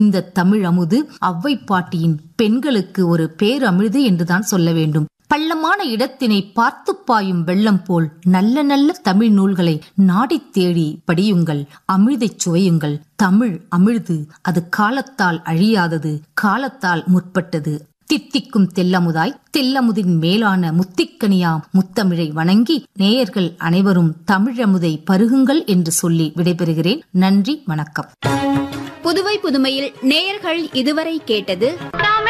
இந்த தமிழ் அமுது அவ்வை பாட்டியின் பெண்களுக்கு ஒரு பேரமிழ்து என்றுதான் சொல்ல வேண்டும் பள்ளமான இடத்தினை பார்த்து பாயும் வெள்ளம் போல் நல்ல நல்ல தமிழ் நூல்களை நாடித் தேடி படியுங்கள் அமிழ்தைச் சுவையுங்கள் தமிழ் அமிழ்து அது காலத்தால் அழியாதது காலத்தால் முற்பட்டது தித்திக்கும் தெல்லமுதாய் தெல்லமுதின் மேலான முத்திக்கனியா முத்தமிழை வணங்கி நேயர்கள் அனைவரும் தமிழமுதை பருகுங்கள் என்று சொல்லி விடைபெறுகிறேன் நன்றி வணக்கம் புதுவை புதுமையில் நேயர்கள் இதுவரை கேட்டது